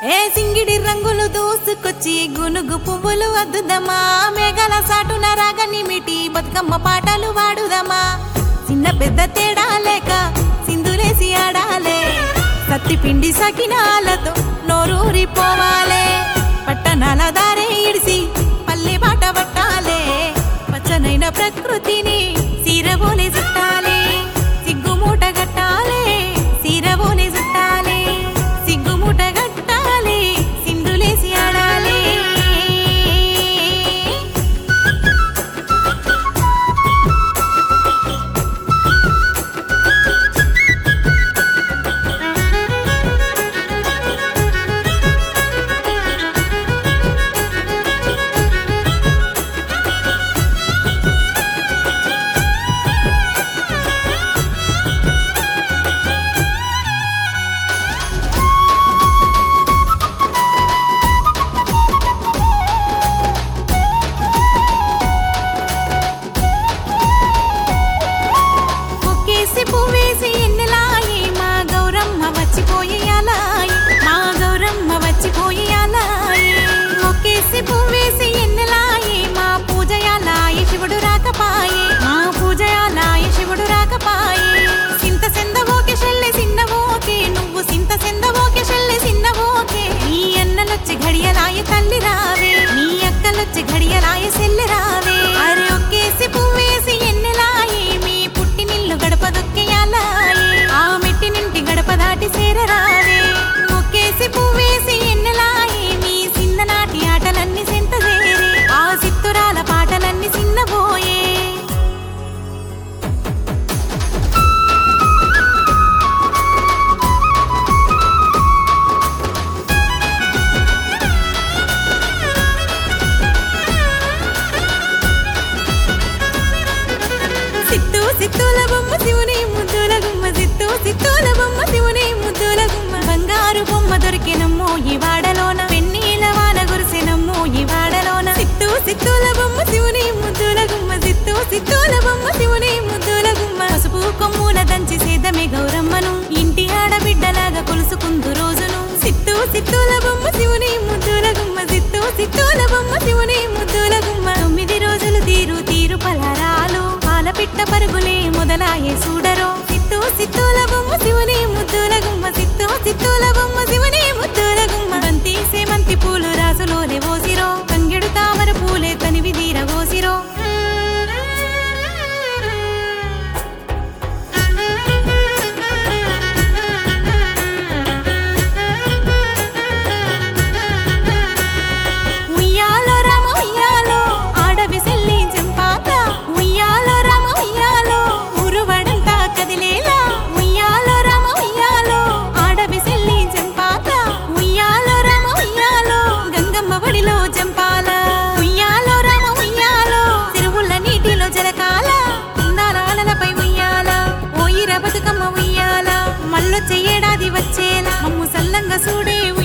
ఏ సింగిడి రంగులు దూసుకొచ్చి గునుగు పువ్వులు అద్దుదమా మేఘల సాటున రాగని మిటి బతుకమ్మ పాటలు వాడుదమా చిన్న పెద్ద తేడా లేక సింధులేసి ఆడాలే సత్తి పిండి సకినాలతో నోరూరిపోవాలే పట్టణాల దారే ఇడిసి పల్లె బాట పట్టాలే పచ్చనైన ప్రకృతిని సీరబోలే చుట్టాలే సిగ్గుమూట గట్టాలే సీరబోలే చుట్టాలే సిగ్గుమూట గట్టాలే సింధులేసి ఆడాలే ఒకేసి పువ్వేసి ఎన్నెలాయి మా గౌరమ్మ వచ్చిపోయి అలాయి మా గౌరమ్మ వచ్చిపోయి అలాయి ఒకేసి పువ్వేసి ఎన్నెలాయి మా పూజయాలాయి శివుడు రాకపాయి మా పూజయాలాయి శివుడు రాకపాయి సింత సెందవోకే షెల్లె సిన్నవోకే నువ్వు సింత సెందవోకే షెల్లె సిన్నవోకే నీ అన్నలొచ్చి ఘడియలాయ తల్లి రావే నీ అక్కలొచ్చి ఘడియలాయ సెల్లె రావే అరే ఒకేసి పువ్వేసి ఎన్నెలాయి మీ పుట్టినిల్లు గడప దొక్కేయాలాయి ఆ మెట్టి నింటి గడప దాటి సేరరావే ఒకేసి పువ్వేసి ఎన్నెలాయి మీ చిన్ననాటి ఆటలన్నీ సెంతదేరే ఆ సిత్తురాల పాటలన్నీ చిన్నబోయే సిత్తు సిత్తుల బొమ్మ శివుని ముద్దుల గుమ్మ సిత్తు సిత్తుల బొమ్మ శివుని ముద్దుల గుమ్మ బంగారు బొమ్మ దొరికినమ్మో ఈ వాడలోన వెన్నీల వాన గురిసినమ్మో ఈ వాడలోన సిత్తు సిత్తుల బొమ్మ శివుని ముద్దుల గుమ్మ సిత్తు సిత్తుల బొమ్మ శివుని ముద్దుల గుమ్మ పసుపు కొమ్ముల దంచి సేదమే గౌరమ్మను ఇంటి ఆడబిడ్డలాగా కొలుసుకుందు రోజును సిత్తు సిత్తుల బొమ్మ శివుని ముద్దుల గుమ్మ సిత్తు సిత్తుల బొమ్మ శివుని ముద్దుల గుమ్మ తొమ్మిది రోజులు తీరు తీరు పలారాలు పాల పిట్ట పరుగులే మొదలాయే చూడరో సిత్తు సిత్తుల బొమ్మ శివుని ముద్దుల గుమ్మ సిత్తు సిత్తుల బొమ్మ శివుని ముద్దుల గుమ్మ బంతి సేమంతి పూలు రాసులోనే ఓసిరో తంగెడు తామర పూలే తనివి తీర ఓసిరో ఉయ్యాలో రామ ఉయ్యాలో ఆడవి సెల్లి చెంపాక ఉయ్యాలో రామ ఉయ్యాలో ఉరువడంతా కదిలేలా ఉయ్యాలో రామ ఉయ్యాలో ఆడవి సెల్లి చెంపాక ఉయ్యాలో రామ ఉయ్యాలో గంగమ్మ బడిలో జంపాల ఉయ్యాలో రామ ఉయ్యాలో తిరువుల నీటిలో జలకాల కుందాల అలలపై ఉయ్యాల ఓయిర బతుకమ్మ ఉయ్యాల మళ్ళొచ్చే ఏడాది వచ్చేలా మమ్ము సల్లంగా చూడే